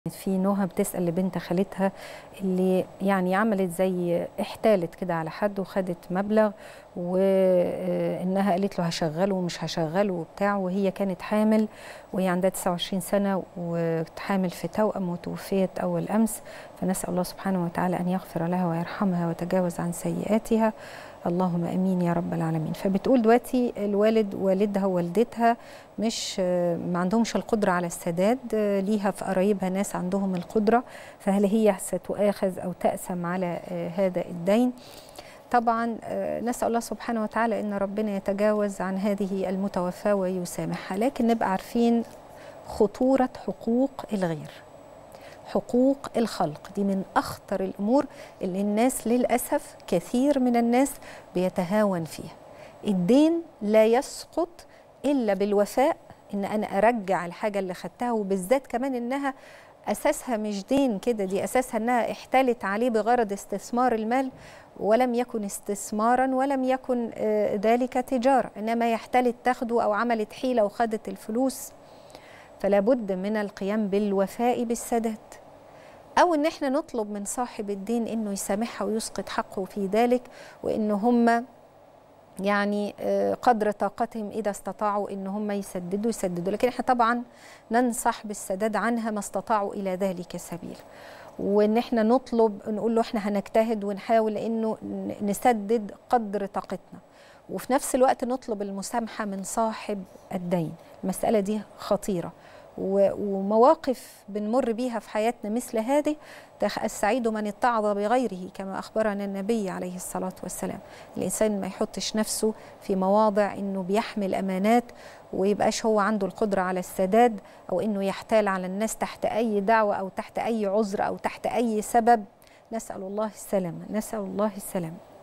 في نهى بتسأل لبنت خالتها اللي يعني عملت زي احتالت كده على حد وخدت مبلغ وانها قالت له هشغله ومش هشغله وبتاع وهي كانت حامل وهي عندها 29 سنه وحامل في توأم وتوفيت اول امس فنسأل الله سبحانه وتعالى ان يغفر لها ويرحمها ويتجاوز عن سيئاتها اللهم امين يا رب العالمين فبتقول دلوقتي الوالد والدها ووالدتها مش ما عندهمش القدره على السداد ليها في قرايبها ناس عندهم القدره فهل هي ستؤاخذ او تأسم على هذا الدين طبعا نسأل الله سبحانه وتعالى ان ربنا يتجاوز عن هذه المتوفاه ويسامحها لكن نبقى عارفين خطوره حقوق الغير حقوق الخلق دي من اخطر الامور اللي الناس للاسف كثير من الناس بيتهاون فيها الدين لا يسقط الا بالوفاء ان انا ارجع الحاجه اللي خدتها وبالذات كمان انها اساسها مش دين كده دي اساسها انها احتالت عليه بغرض استثمار المال ولم يكن استثمارا ولم يكن ذلك تجاره انما يحتلت تاخده او عملت حيله وخدت الفلوس فلا بد من القيام بالوفاء بالسداد او ان احنا نطلب من صاحب الدين انه يسامحها ويسقط حقه في ذلك وان هم يعني قدر طاقتهم اذا استطاعوا ان هم يسددوا يسددوا لكن احنا طبعا ننصح بالسداد عنها ما استطاعوا الى ذلك سبيل وان احنا نطلب نقول له احنا هنجتهد ونحاول انه نسدد قدر طاقتنا وفي نفس الوقت نطلب المسامحه من صاحب الدين المساله دي خطيره ومواقف بنمر بيها في حياتنا مثل هذه السعيد من اتعظ بغيره كما أخبرنا النبي عليه الصلاة والسلام الإنسان ما يحطش نفسه في مواضع أنه بيحمل أمانات ويبقاش هو عنده القدرة على السداد أو أنه يحتال على الناس تحت أي دعوة أو تحت أي عذر أو تحت أي سبب نسأل الله السلامة نسأل الله السلامة